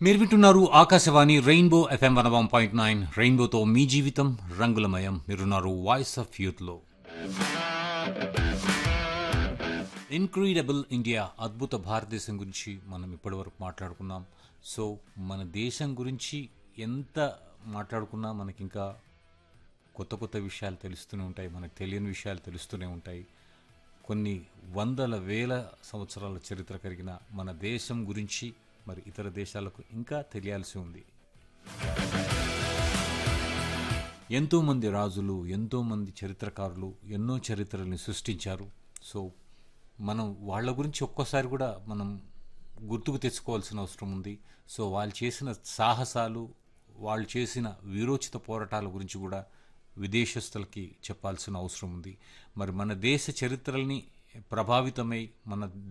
మీరు వింటున్నారు Akashvani rainbow FM one one point nine రెయిన్బోతో మీ జీవితం రంగులమయం మీరున్నారు వాయిస్ ఆఫ్ యూత్లో ఇన్క్రీడబుల్ ఇండియా అద్భుత భారతదేశం గురించి మనం ఇప్పటివరకు మాట్లాడుకున్నాం సో మన దేశం గురించి ఎంత మాట్లాడుకున్నా మనకి ఇంకా కొత్త కొత్త విషయాలు తెలుస్తూనే ఉంటాయి మనకు తెలియని విషయాలు తెలుస్తూనే ఉంటాయి కొన్ని వందల వేల సంవత్సరాల చరిత్ర కలిగిన మన దేశం గురించి మరి ఇతర దేశాలకు ఇంకా తెలియాల్సి ఉంది ఎంతోమంది రాజులు ఎంతోమంది చరిత్రకారులు ఎన్నో చరిత్రల్ని సృష్టించారు సో మనం వాళ్ళ గురించి ఒక్కోసారి కూడా మనం గుర్తుకు తెచ్చుకోవాల్సిన అవసరం ఉంది సో వాళ్ళు చేసిన సాహసాలు వాళ్ళు చేసిన వీరోచిత పోరాటాల గురించి కూడా విదేశస్తులకి చెప్పాల్సిన అవసరం ఉంది మరి మన దేశ చరిత్రల్ని ప్రభావితమై మన